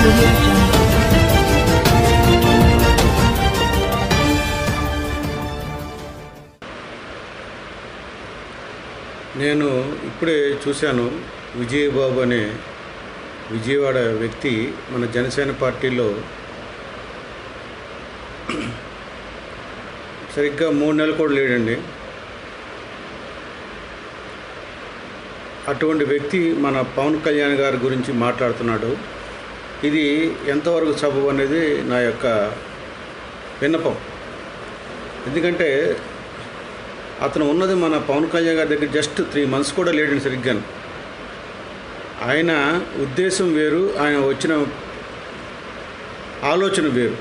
audio jungle. నేను ఇప్పుడే చూశాను విజయబాబు అనే విజయవాడ వ్యక్తి మన జనసేన పార్టీలో సరిగ్గా మూడు నెలలు కూడా లేడండి అటువంటి వ్యక్తి మన పవన్ కళ్యాణ్ గారి గురించి మాట్లాడుతున్నాడు ఇది ఎంతవరకు సబబు అనేది నా యొక్క విన్నపం ఎందుకంటే అతను ఉన్నది మన పవన్ కళ్యాణ్ గారి దగ్గర జస్ట్ త్రీ మంత్స్ కూడా లేడండి సరిగ్గా ఆయన ఉద్దేశం వేరు ఆయన వచ్చిన ఆలోచన వేరు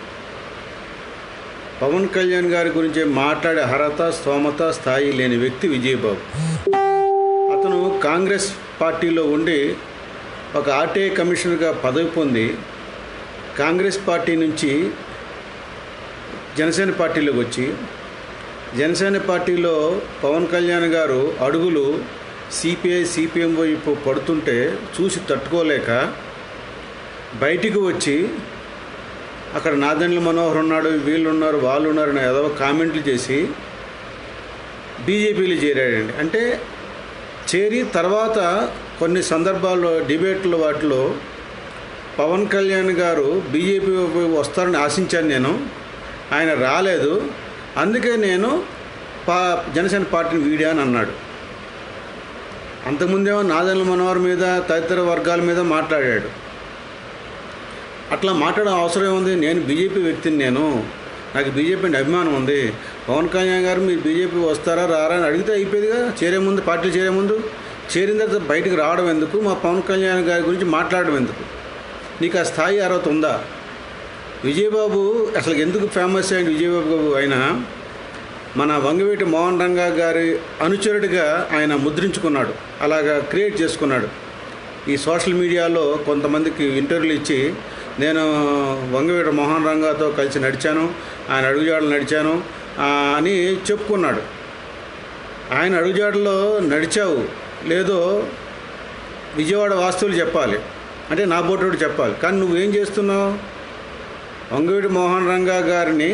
పవన్ కళ్యాణ్ గారి గురించి మాట్లాడే అర్హత స్తోమత స్థాయి లేని వ్యక్తి విజయబాబు అతను కాంగ్రెస్ పార్టీలో ఉండి ఒక ఆర్టీఐ కమిషనర్గా పదవి పొంది కాంగ్రెస్ పార్టీ నుంచి జనసేన పార్టీలోకి వచ్చి జనసేన పార్టీలో పవన్ కళ్యాణ్ గారు అడుగులు సిపిఐ సిపిఎం వైపు పడుతుంటే చూసి తట్టుకోలేక బయటికి వచ్చి అక్కడ నాదెండ్ల మనోహర్ ఉన్నాడు వీళ్ళు ఉన్నారు వాళ్ళు ఉన్నారు అని ఏదో కామెంట్లు చేసి బీజేపీలో చేరాడండి అంటే చేరి తర్వాత కొన్ని సందర్భాల్లో డిబేట్లు వాటిలో పవన్ కళ్యాణ్ గారు బీజేపీ వైపు వస్తారని ఆశించాను నేను ఆయన రాలేదు అందుకే నేను పా జనసేన పార్టీని వీడా అని అన్నాడు అంతకుముందేమో నాదెండ్ల మనోహర్ మీద తదితర వర్గాల మీద మాట్లాడాడు అట్లా మాట్లాడడం అవసరం ఉంది నేను బీజేపీ వ్యక్తిని నేను నాకు బీజేపీ అంటే అభిమానం ఉంది పవన్ కళ్యాణ్ గారు మీరు బీజేపీ వస్తారా రారా అని అడిగితే అయిపోయేదిగా చేరే ముందు పార్టీ చేరే ముందు చేరిన తర్వాత బయటకు రావడం ఎందుకు మా పవన్ కళ్యాణ్ గారి గురించి మాట్లాడడం ఎందుకు నీకు ఆ స్థాయి అర్హత ఉందా విజయబాబు అసలు ఎందుకు ఫేమస్ అయ్యింది విజయబాబు అయినా మన వంగవీటి మోహన్ రంగా గారి అనుచరుడిగా ఆయన ముద్రించుకున్నాడు అలాగా క్రియేట్ చేసుకున్నాడు ఈ సోషల్ మీడియాలో కొంతమందికి ఇంటర్వ్యూలు ఇచ్చి నేను వంగవీటి మోహన్ రంగాతో కలిసి నడిచాను ఆయన అడుగుజాడలు నడిచాను ఆ, అని చెప్పుకున్నాడు ఆయన అడుగుజాడలో నడిచావు లేదో విజయవాడ వాస్తువులు చెప్పాలి అంటే నా బోటోడు చెప్పాలి కానీ నువ్వేం చేస్తున్నావు వంగవీటి మోహన్ రంగా గారిని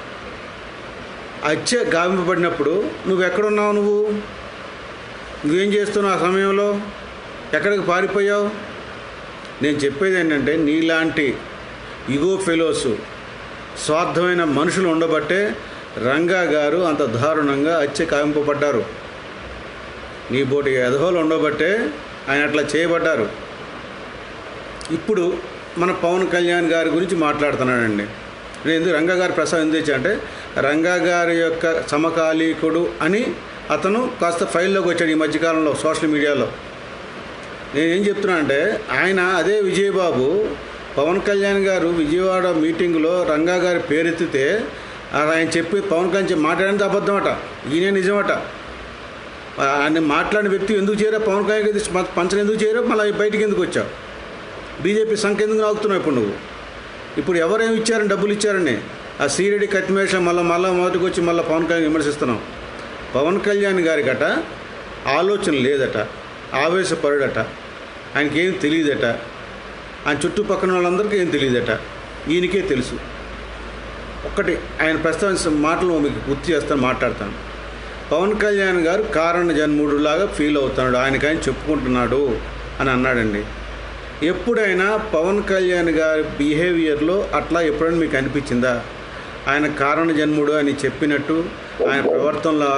హత్య గావింపబడినప్పుడు నువ్వు ఎక్కడున్నావు నువ్వు నువ్వేం చేస్తున్నావు ఆ సమయంలో ఎక్కడికి పారిపోయావు నేను చెప్పేది ఏంటంటే నీలాంటి ఇగో ఫెలోస్ స్వార్థమైన మనుషులు ఉండబట్టే రంగా గారు అంత దారుణంగా హత్య కావింపబడ్డారు నీ బోటి ఎదహోలు ఉండబట్టే ఆయన అట్లా చేయబడ్డారు ఇప్పుడు మన పవన్ కళ్యాణ్ గారి గురించి మాట్లాడుతున్నానండి నేను ఎందుకు రంగా గారి ప్రసాదం ఎందుకు తెచ్చా అంటే రంగా గారి యొక్క సమకాలీకుడు అని అతను కాస్త ఫైల్లోకి వచ్చాడు ఈ మధ్యకాలంలో సోషల్ మీడియాలో నేను ఏం చెప్తున్నా అంటే ఆయన అదే విజయబాబు పవన్ కళ్యాణ్ గారు విజయవాడ మీటింగ్లో రంగా గారి పేరెత్తితే ఆయన చెప్పి పవన్ కళ్యాణ్ చెప్పి మాట్లాడినంత అబద్ధమట ఈయనే నిజమట ఆయన మాట్లాడిన వ్యక్తి ఎందుకు చేరా పవన్ కళ్యాణ్ గారి పంచని ఎందుకు చేరావు మళ్ళీ బయటికి ఎందుకు వచ్చావు బీజేపీ సంఖ్య ఎందుకు నాకుతున్నావు ఇప్పుడు నువ్వు ఇప్పుడు ఎవరేమి ఇచ్చారని డబ్బులు ఇచ్చారని ఆ సీరెడ్డి కత్తిమేష మళ్ళీ మళ్ళీ మొదటికి వచ్చి మళ్ళీ పవన్ కళ్యాణ్ విమర్శిస్తున్నాం పవన్ కళ్యాణ్ గారికట ఆలోచన లేదట ఆవేశపరుడట ఆయనకి ఏం తెలియదట ఆయన చుట్టుపక్కల వాళ్ళందరికీ ఏం తెలియదట ఈయనకే తెలుసు ఒక్కటి ఆయన ప్రస్తావించిన మాటలు మీకు గుర్తు చేస్తాను మాట్లాడతాను పవన్ కళ్యాణ్ గారు కారణ జన్ముడులాగా ఫీల్ అవుతున్నాడు ఆయనకని చెప్పుకుంటున్నాడు అని అన్నాడండి ఎప్పుడైనా పవన్ కళ్యాణ్ గారి బిహేవియర్లో అట్లా ఎప్పుడైనా మీకు అనిపించిందా ఆయన కారణ జన్ముడు అని చెప్పినట్టు ఆయన ప్రవర్తనలో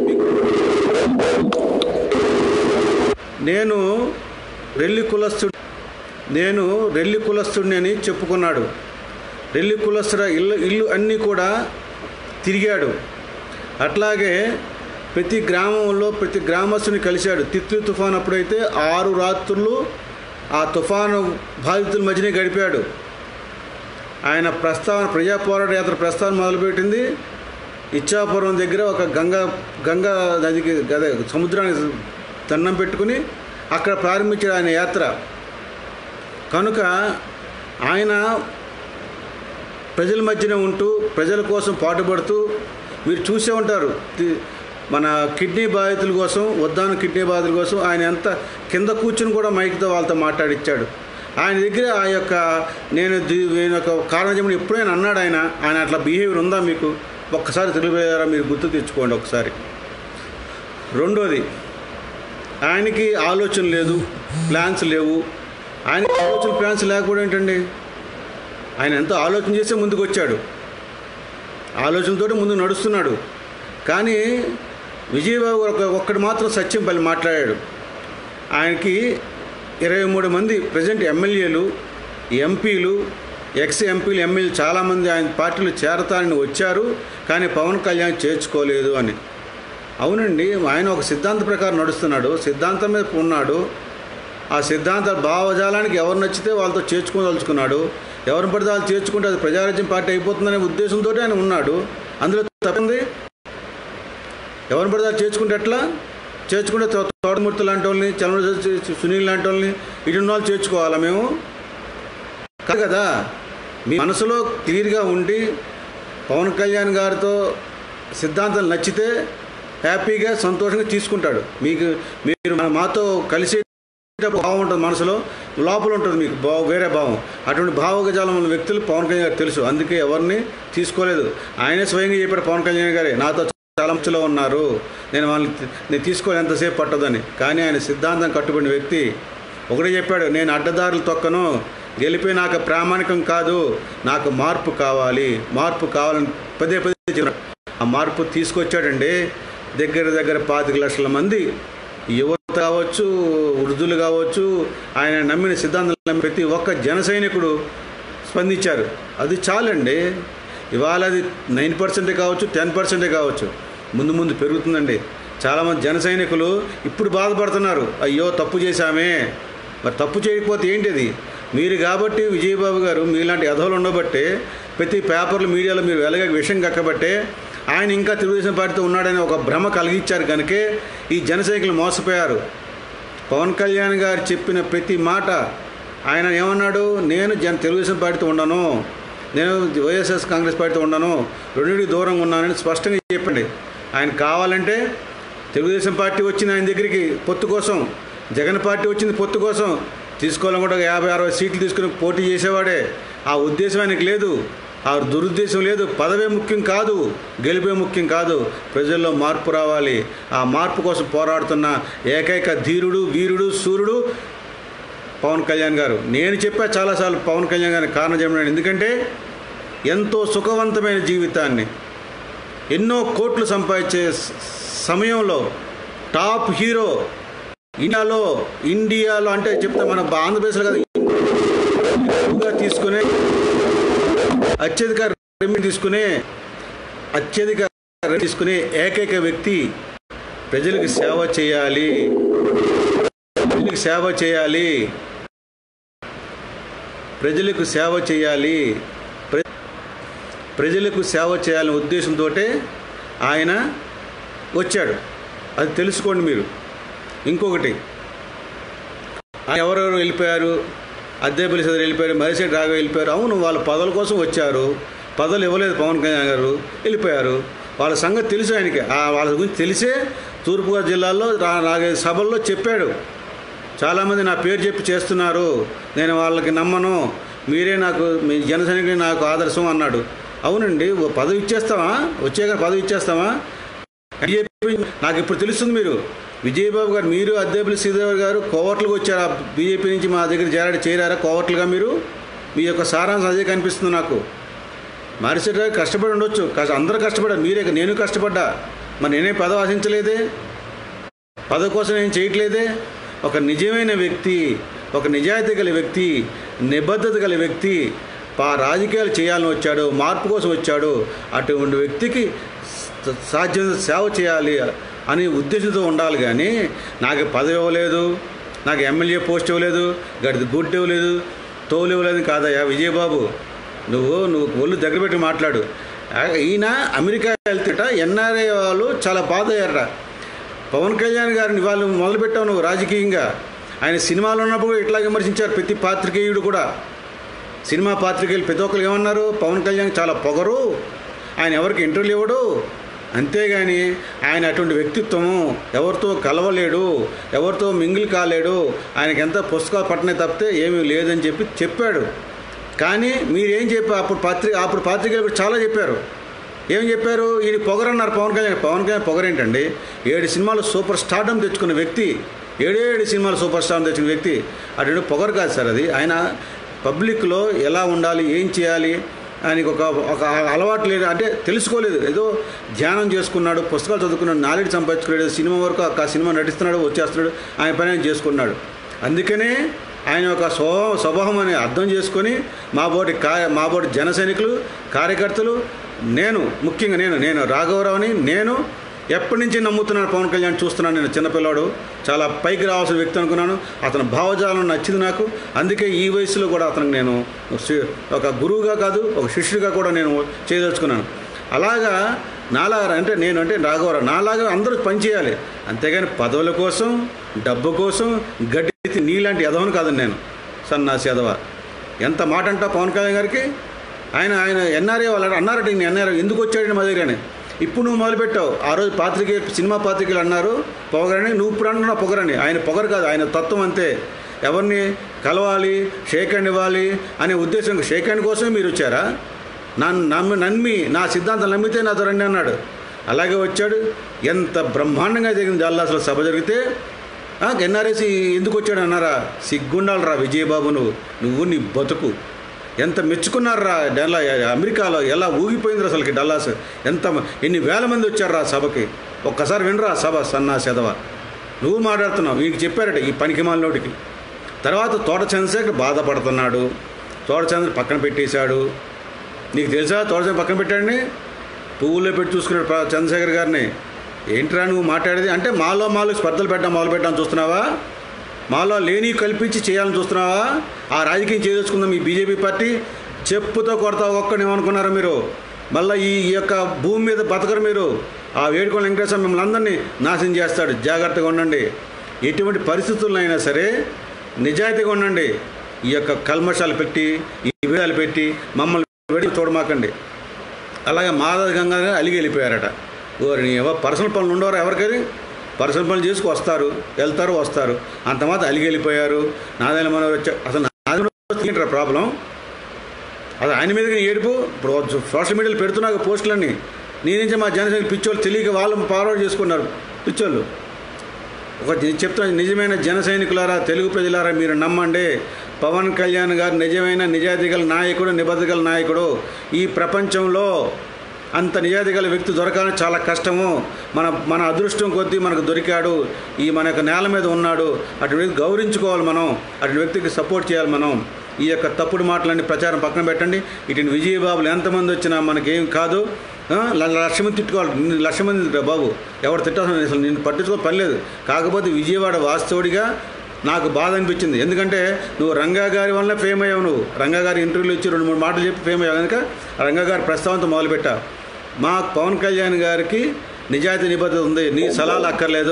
నేను రెల్లి కులస్తుడు నేను రెల్లి కులస్తుడిని అని చెప్పుకున్నాడు రెల్లి కులస్తుడ ఇల్లు ఇల్లు అన్నీ కూడా తిరిగాడు అట్లాగే ప్రతి గ్రామంలో ప్రతి గ్రామస్తుని కలిశాడు తిత్లీ తుఫాన్ అప్పుడైతే ఆరు రాత్రులు ఆ తుఫాను బాధితుల మధ్యనే గడిపాడు ఆయన ప్రస్తావన ప్రజా పోరాట యాత్ర ప్రస్తావన మొదలుపెట్టింది ఇచ్చాపురం దగ్గర ఒక గంగా గంగా నదికి అదే సముద్రానికి దండం పెట్టుకుని అక్కడ ప్రారంభించాడు ఆయన యాత్ర కనుక ఆయన ప్రజల మధ్యన ఉంటూ ప్రజల కోసం పాటుపడుతూ మీరు చూసే ఉంటారు తి- మన కిడ్నీ బాధితుల కోసం వద్దాను కిడ్నీ బాధితుల కోసం ఆయన ఎంత కింద కూర్చుని కూడా మైక్తో వాళ్ళతో మాట్లాడిచ్చాడు ఆయన దగ్గర ఆ యొక్క నేను ది- నేను ఒక కారణం చెప్పిన ఎప్పుడైనా అన్నాడు ఆయన ఆయన అట్లా బిహేవియర్ ఉందా మీకు ఒక్కసారి తెలియపోయారా మీరు గుర్తు తెచ్చుకోండి ఒకసారి రెండోది ఆయనకి ఆలోచన లేదు ప్లాన్స్ లేవు ఆయనకి ఆలోచన ప్లాన్స్ లేకపోవడం ఏంటండి ఆయన ఎంతో ఆలోచన చేస్తే ముందుకు వచ్చాడు ఆలోచనతోటి ముందు నడుస్తున్నాడు కానీ విజయబాబు ఒక ఒక్కటి మాత్రం సత్యం పల్లి మాట్లాడాడు ఆయనకి ఇరవై మూడు మంది ప్రజెంట్ ఎమ్మెల్యేలు ఎంపీలు ఎక్స్ ఎంపీలు ఎమ్మెల్యేలు చాలామంది ఆయన పార్టీలో చేరతారని వచ్చారు కానీ పవన్ కళ్యాణ్ చేర్చుకోలేదు అని అవునండి ఆయన ఒక సిద్ధాంత ప్రకారం నడుస్తున్నాడు సిద్ధాంతం మీద ఉన్నాడు ఆ సిద్ధాంత భావజాలానికి ఎవరు నచ్చితే వాళ్ళతో చేర్చుకోదలుచుకున్నాడు ఎవరిని పడితే వాళ్ళు చేర్చుకుంటే అది ప్రజారాజ్యం పార్టీ అయిపోతుందనే ఉద్దేశంతో ఆయన ఉన్నాడు అందులో తప్పింది ఎవరిని పడితే వాళ్ళు చేర్చుకుంటే ఎట్లా చేర్చుకుంటే తో- తోటమూర్తి లాంటి వాళ్ళని చంద్ర సునీల్ లాంటి వాళ్ళని ఇటున్న వాళ్ళు చేర్చుకోవాలా మేము కాదు కదా మీ మనసులో క్లియర్గా ఉండి పవన్ కళ్యాణ్ గారితో సిద్ధాంతం నచ్చితే హ్యాపీగా సంతోషంగా తీసుకుంటాడు మీకు మీరు మన- మాతో కలిసి భావం ఉంటుంది మనసులో లోపల ఉంటుంది మీకు భావ వేరే భావం అటువంటి భావగజాలం ఉన్న వ్యక్తులు పవన్ కళ్యాణ్ గారు తెలుసు అందుకే ఎవరిని తీసుకోలేదు ఆయనే స్వయంగా చెప్పాడు పవన్ కళ్యాణ్ గారే నాతో చాలా మంచిలో ఉన్నారు నేను వాళ్ళని తీ- నేను తీసుకోవాలి ఎంతసేపు పట్టదని కానీ ఆయన సిద్ధాంతం కట్టుబడిన వ్యక్తి ఒకటే చెప్పాడు నేను అడ్డదారులు తొక్కను గెలిపి నాకు ప్రామాణికం కాదు నాకు మార్పు కావాలి మార్పు కావాలని పదే పదే చెప్పాడు ఆ మార్పు తీసుకొచ్చాడండి దగ్గర దగ్గర పాతిక లక్షల మంది యువత కావచ్చు వృద్ధులు కావచ్చు ఆయన నమ్మిన సిద్ధాంతం నమ్మిన ప్రతి ఒక్క జన సైనికుడు స్పందించారు అది చాలండి ఇవాళ అది నైన్ పర్సెంటే కావచ్చు టెన్ పర్సెంటే కావచ్చు ముందు ముందు పెరుగుతుందండి చాలామంది జన సైనికులు ఇప్పుడు బాధపడుతున్నారు అయ్యో తప్పు చేశామే మరి తప్పు చేయకపోతే ఏంటిది మీరు కాబట్టి విజయబాబు గారు మీలాంటి అధోలు ఉండబట్టే ప్రతి పేపర్లు మీడియాలో మీరు వెలగ విషయం కక్కబట్టే ఆయన ఇంకా తెలుగుదేశం పార్టీతో ఉన్నాడని ఒక భ్రమ కలిగించారు కనుకే ఈ జనసైనికులు మోసపోయారు పవన్ కళ్యాణ్ గారు చెప్పిన ప్రతి మాట ఆయన ఏమన్నాడు నేను జన తెలుగుదేశం పార్టీతో ఉండను నేను వైఎస్ఎస్ కాంగ్రెస్ పార్టీతో ఉండను రెండింటికి దూరంగా ఉన్నానని స్పష్టంగా చెప్పండి ఆయన కావాలంటే తెలుగుదేశం పార్టీ వచ్చింది ఆయన దగ్గరికి పొత్తు కోసం జగన్ పార్టీ వచ్చింది పొత్తు కోసం తీసుకోవాలని కూడా యాభై అరవై సీట్లు తీసుకుని పోటీ చేసేవాడే ఆ ఉద్దేశం ఆయనకి లేదు ఆ దురుద్దేశం లేదు పదవే ముఖ్యం కాదు గెలిపే ముఖ్యం కాదు ప్రజల్లో మార్పు రావాలి ఆ మార్పు కోసం పోరాడుతున్న ఏకైక ధీరుడు వీరుడు సూర్యుడు పవన్ కళ్యాణ్ గారు నేను చెప్పా చాలాసార్లు పవన్ కళ్యాణ్ గారిని కారణం చెప్పినాడు ఎందుకంటే ఎంతో సుఖవంతమైన జీవితాన్ని ఎన్నో కోట్లు సంపాదించే స- సమయంలో టాప్ హీరో ఇండియాలో ఇండియాలో అంటే చెప్తే మన ఆంధ్రప్రదేశ్లో కాదు ఎక్కువగా తీసుకునే అత్యధిక రెవెన్యూ తీసుకునే అత్యధిక రెవెన్యూ తీసుకునే ఏకైక వ్యక్తి ప్రజలకు సేవ చేయాలి ప్రజలకు సేవ చేయాలి ప్రజలకు సేవ చేయాలి ప్ర- ప్రజలకు సేవ చేయాలనే ఉద్దేశంతో ఆయన వచ్చాడు అది తెలుసుకోండి మీరు ఇంకొకటి ఆయన ఎవరెవరు వెళ్ళిపోయారు అద్దెపల్లి సదరు వెళ్ళిపోయారు మరిసేటి రాఘవ వెళ్ళిపోయారు అవును వాళ్ళ పదవుల కోసం వచ్చారు పదవులు ఇవ్వలేదు పవన్ కళ్యాణ్ గారు వెళ్ళిపోయారు వాళ్ళ సంగతి తెలుసు ఆయనకి ఆ వాళ్ళ గురించి తెలిసే తూర్పుగోదావరి జిల్లాలో రా నాగ సభల్లో చెప్పాడు చాలామంది నా పేరు చెప్పి చేస్తున్నారు నేను వాళ్ళకి నమ్మను మీరే నాకు మీ జనసైనికుని నాకు ఆదర్శం అన్నాడు అవునండి ఓ పదవి ఇచ్చేస్తావా వచ్చాక పదవి ఇచ్చేస్తావా అని చెప్పి నాకు ఇప్పుడు తెలుస్తుంది మీరు విజయబాబు గారు మీరు అద్దెపల్లి శ్రీదేవి గారు కోవర్ట్లుగా వచ్చారు ఆ బీజేపీ నుంచి మా దగ్గర చేరాడు చేరారా కోవర్ట్లుగా మీరు మీ యొక్క సారాంశం అదే కనిపిస్తుంది నాకు మారిసేట కష్టపడి ఉండొచ్చు కష్ట అందరూ కష్టపడ్డారు మీరే కాదు, నేను కష్టపడ్డా మరి నేనే పదవి ఆశించలేదే పదవి కోసం నేను చేయట్లేదే ఒక నిజమైన వ్యక్తి ఒక నిజాయితీ గల వ్యక్తి నిబద్ధత గల వ్యక్తి పా రాజకీయాలు చేయాలని వచ్చాడు మార్పు కోసం వచ్చాడు అటువంటి వ్యక్తికి స- సాధ్యమైన సేవ చేయాలి అనే ఉద్దేశంతో ఉండాలి కానీ నాకు పదవి ఇవ్వలేదు నాకు ఎమ్మెల్యే పోస్ట్ ఇవ్వలేదు గడిది గుడ్డు ఇవ్వలేదు తోలు ఇవ్వలేదు కాదయ్యా విజయబాబు నువ్వు నువ్వు ఒళ్ళు దగ్గర పెట్టి మాట్లాడు ఆ, ఈయన అమెరికా వెళ్తేట ఎన్ఆర్ఐ వాళ్ళు చాలా బాధ అయ్యారట పవన్ కళ్యాణ్ గారిని వాళ్ళు మొదలుపెట్టావు నువ్వు రాజకీయంగా ఆయన సినిమాలో ఉన్నప్పుడు కూడా ఇట్లా విమర్శించారు ప్రతి పాత్రికేయుడు కూడా సినిమా పాత్రికేయులు ప్రతి ఒక్కరు ఏమన్నారు పవన్ కళ్యాణ్ చాలా పొగరు ఆయన ఎవరికి ఇంటర్వ్యూ ఇవ్వడు అంతేగాని ఆయన అటువంటి వ్యక్తిత్వము ఎవరితో కలవలేడు ఎవరితో మింగిల్ కాలేడు ఆయనకి ఎంత పుస్తకాలు పట్టనే తప్పితే ఏమీ లేదని చెప్పి చెప్పాడు కానీ మీరేం చెప్పారు అప్పుడు పత్రిక అప్పుడు పత్రికలు కూడా చాలా చెప్పారు ఏం చెప్పారు ఈయన పొగరన్నారు పవన్ కళ్యాణ్ పవన్ కళ్యాణ్ పొగరేంటండి ఏడు సినిమాలు సూపర్ స్టార్డమ్ తెచ్చుకున్న వ్యక్తి ఏడేడు సినిమాలు సూపర్ స్టార్ తెచ్చుకున్న వ్యక్తి అటు పొగరు కాదు సార్ అది ఆయన పబ్లిక్లో ఎలా ఉండాలి ఏం చేయాలి ఆయనకి ఒక ఒక అలవాటు లేదు అంటే తెలుసుకోలేదు ఏదో ధ్యానం చేసుకున్నాడు పుస్తకాలు చదువుకున్నాడు నాలెడ్జ్ సంపాదించుకున్నాడు సినిమా వరకు ఆ సినిమా నటిస్తున్నాడు వచ్చేస్తున్నాడు ఆయన పని ఆయన చేసుకున్నాడు అందుకనే ఆయన ఒక స్వభావం స్వభావం అని అర్థం చేసుకొని మా బోటి కా మా బోటి జన సైనికులు కార్యకర్తలు నేను ముఖ్యంగా నేను నేను రాఘవరావుని నేను ఎప్పటి నుంచి నమ్ముతున్నాను పవన్ కళ్యాణ్ చూస్తున్నాను నేను చిన్నపిల్లాడు చాలా పైకి రావాల్సిన వ్యక్తి అనుకున్నాను అతని భావజాలం నచ్చింది నాకు అందుకే ఈ వయసులో కూడా అతనికి నేను శి- ఒక గురువుగా కాదు ఒక శిష్యుడిగా కూడా నేను చేయదలుచుకున్నాను అలాగా నాలాగా అంటే నేను అంటే రాఘవరావు నాలాగా అందరూ పనిచేయాలి అంతేగాని పదవుల కోసం డబ్బు కోసం గడ్డి ఎత్తి నీలాంటి ఎదవను కాదండి నేను సన్నాసి ఎదవ ఎంత మాట అంటా పవన్ కళ్యాణ్ గారికి ఆయన ఆయన ఎన్ఆర్ఏ వాళ్ళు అన్నారట ఈయన ఎన్ఆర్ఏ ఎందుకు వచ్చాడని మా దగ్గరని ఇప్పుడు నువ్వు మొదలుపెట్టావు ఆ రోజు పాత్రికే సినిమా పాత్రికలు అన్నారు పొగరని నువ్వు ఇప్పుడు అంటున్నా పొగరని ఆయన పొగరు కాదు ఆయన తత్వం అంతే ఎవరిని కలవాలి షేక్ హ్యాండ్ ఇవ్వాలి అనే ఉద్దేశం షేక్ హ్యాండ్ కోసమే మీరు వచ్చారా నన్ను నమ్మి నమ్మి నా సిద్ధాంతం నమ్మితే నాతో రండి అన్నాడు అలాగే వచ్చాడు ఎంత బ్రహ్మాండంగా జరిగింది అసలు సభ జరిగితే ఎన్ఆర్ఎస్ ఎందుకు వచ్చాడు అన్నారా సిగ్గుండాలరా విజయబాబు నువ్వు నువ్వు నీ బతుకు ఎంత మెచ్చుకున్నారా డల్లా అమెరికాలో ఎలా ఊగిపోయింది అసలుకి డల్లాస్ ఎంత ఎన్ని వేల మంది వచ్చారా సభకి ఒక్కసారి వినరా సభ సన్నా సెదవ నువ్వు మాట్లాడుతున్నావు వీనికి చెప్పారట ఈ పనికి మాలినోటికి తర్వాత తోట చంద్రశేఖర్ బాధపడుతున్నాడు తోట చంద్ర పక్కన పెట్టేశాడు నీకు తెలుసా తోట చంద్ర పక్కన పెట్టాడని పువ్వుల్లో పెట్టి చూసుకున్నాడు ప్ర- చంద్రశేఖర్ గారిని ఏంట్రా నువ్వు మాట్లాడేది అంటే మాలో మాలో స్పర్ధలు పెట్టడం మొదలు పెట్టాలని చూస్తున్నావా మాలో లేని కల్పించి చేయాలని చూస్తున్నావా ఆ రాజకీయం చేయదలుచుకుందాం ఈ బీజేపీ పార్టీ చెప్పుతో కొడతా ఒక్కని ఏమనుకున్నారు మీరు మళ్ళీ ఈ ఈ యొక్క భూమి మీద బతకరు మీరు ఆ వేడుకొని వెంకటేశ్వర మిమ్మల్ని అందరినీ నాశనం చేస్తాడు జాగ్రత్తగా ఉండండి ఎటువంటి పరిస్థితుల్లో అయినా సరే నిజాయితీగా ఉండండి ఈ యొక్క కల్మషాలు పెట్టి ఈ విధాలు పెట్టి మమ్మల్ని వెడి చూడమాకండి అలాగే మాధవ గంగా గారు అలిగి వెళ్ళిపోయారట ఓరి ఏవో పర్సనల్ పనులు ఉండవరా ఎవరికని పర్సనల్ పనులు చేసుకు వస్తారు వెళ్తారు వస్తారు అంత మాత్రం అలిగి వెళ్ళిపోయారు నాదైన మనోహర్ వచ్చా అసలు నాదైన ప్రాబ్లం అది ఆయన మీద ఏడుపు ఇప్పుడు సోషల్ మీడియాలో పెడుతున్నాక పోస్టులన్నీ నీ నుంచి మా జనసేన పిచ్చోళ్ళు తెలియక వాళ్ళు ఫార్వర్డ్ చేసుకున్నారు పిచ్చోళ్ళు ఒక ని- చెప్తున్నా నిజమైన జన సైనికులారా తెలుగు ప్రజలారా మీరు నమ్మండి పవన్ కళ్యాణ్ గారు నిజమైన నిజాయితీ గల నాయకుడు నిబద్ధత గల నాయకుడు ఈ ప్రపంచంలో అంత నిజాయితీ గల వ్యక్తి దొరకాలని చాలా కష్టము మన మన అదృష్టం కొద్దీ మనకు దొరికాడు ఈ మన యొక్క నేల మీద ఉన్నాడు అటువంటి వ్యక్తి గౌరవించుకోవాలి మనం అటువంటి వ్యక్తికి సపోర్ట్ చేయాలి మనం ఈ యొక్క తప్పుడు మాటలన్నీ ప్రచారం పక్కన పెట్టండి ఇటు విజయబాబులు ఎంతమంది వచ్చినా మనకేం కాదు ఆ, ల- లక్ష మంది తిట్టుకోవాలి నిన్ను లక్ష మంది తిట్టా బాబు ఎవరు తిట్టాల్సిన అసలు నిన్ను పట్టించుకో పని లేదు కాకపోతే విజయవాడ వాస్తవుడిగా నాకు బాధ అనిపించింది ఎందుకంటే నువ్వు రంగా గారి వల్ల ఫేమ్ అయ్యావు నువ్వు రంగా గారి ఇంటర్వ్యూలు ఇచ్చి రెండు మూడు మాటలు చెప్పి ఫేమ్ అయ్యావు కనుక రంగా గారి ప్రస్తావనతో మొదలుపెట్టా మా పవన్ కళ్యాణ్ గారికి నిజాయితీ నిబద్ధత ఉంది నీ సలహాలు అక్కర్లేదు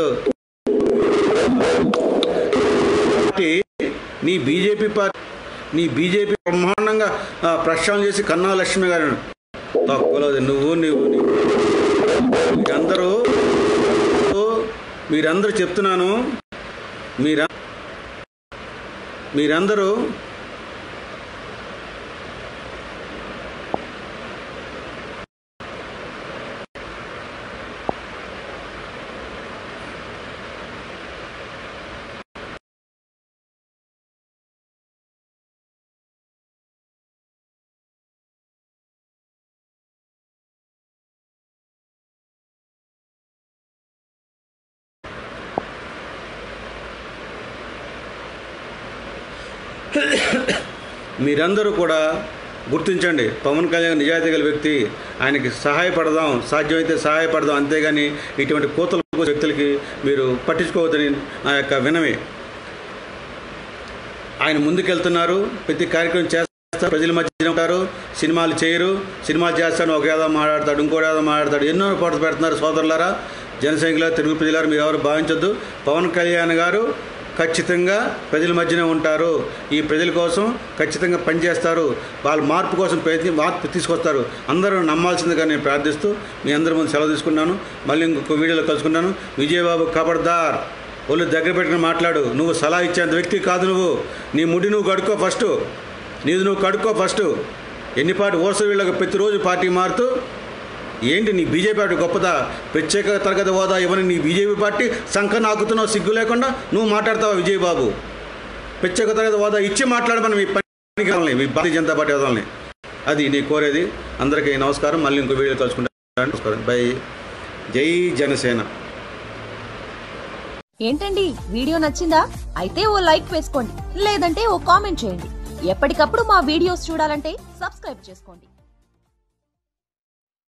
పార్టీ నీ బీజేపీ పార్టీ నీ బీజేపీ బ్రహ్మాండంగా ఆ, ప్రక్షాళన చేసి కన్నా లక్ష్మి గారు తక్కువలేదు నువ్వు నువ్వు నువ్వు. మీరందరూ మీరందరూ చెప్తున్నాను మీర మీరందరూ మీరందరూ కూడా గుర్తించండి పవన్ కళ్యాణ్ నిజాయితీ గల వ్యక్తి ఆయనకి సహాయపడదాం సాధ్యమైతే సహాయపడదాం అంతేగాని ఇటువంటి కోతల వ్యక్తులకి మీరు పట్టించుకోవద్దని నా యొక్క వినమే ఆయన ముందుకెళ్తున్నారు ప్రతి కార్యక్రమం చేస్తారు ప్రజల మధ్య ఉంటారు సినిమాలు చేయరు సినిమాలు చేస్తాను ఒక ఏదో మాట్లాడతాడు ఇంకోటి ఏదో మాట్లాడతాడు ఎన్నో పాటలు పెడుతున్నారు సోదరులారా జనసైనికుల తెలుగు ప్రజలారా మీరు ఎవరు భావించొద్దు పవన్ కళ్యాణ్ గారు ఖచ్చితంగా ప్రజల మధ్యనే ఉంటారు ఈ ప్రజల కోసం ఖచ్చితంగా పనిచేస్తారు వాళ్ళ మార్పు కోసం ప్రయత్ని మార్పు తీసుకొస్తారు అందరూ నమ్మాల్సిందిగా నేను ప్రార్థిస్తూ మీ అందరి ముందు సెలవు తీసుకున్నాను మళ్ళీ ఇంకొక వీడియోలో కలుసుకున్నాను విజయబాబు కబర్దార్ ఒళ్ళు దగ్గర పెట్టుకుని మాట్లాడు నువ్వు సలహా ఇచ్చేంత వ్యక్తి కాదు నువ్వు నీ ముడి నువ్వు కడుక్కో ఫస్ట్ నీది నువ్వు కడుక్కో ఫస్ట్ ఎన్ని పార్టీ ఓస వీళ్ళకి ప్రతిరోజు పార్టీ మారుతూ ఏంటి నీ బీజేపీ పార్టీ గొప్పదా ప్రత్యేక తరగతి హోదా ఇవన్నీ నీ బీజేపీ పార్టీ సంఖ నాకుతున్నావు సిగ్గు లేకుండా నువ్వు మాట్లాడతావా విజయబాబు ప్రత్యేక తరగతి హోదా ఇచ్చి మాట్లాడమని మీ పనికి వాళ్ళని, మీ భారతీయ జనతా పార్టీ వాళ్ళని అది నీ కోరేది అందరికీ నమస్కారం మళ్ళీ ఇంకో వీడియో కలుసుకుంటాను నమస్కారం బై జై జనసేన ఏంటండి వీడియో నచ్చిందా అయితే ఓ లైక్ వేసుకోండి లేదంటే ఓ కామెంట్ చేయండి ఎప్పటికప్పుడు మా వీడియోస్ చూడాలంటే సబ్స్క్రైబ్ చేసుకోండి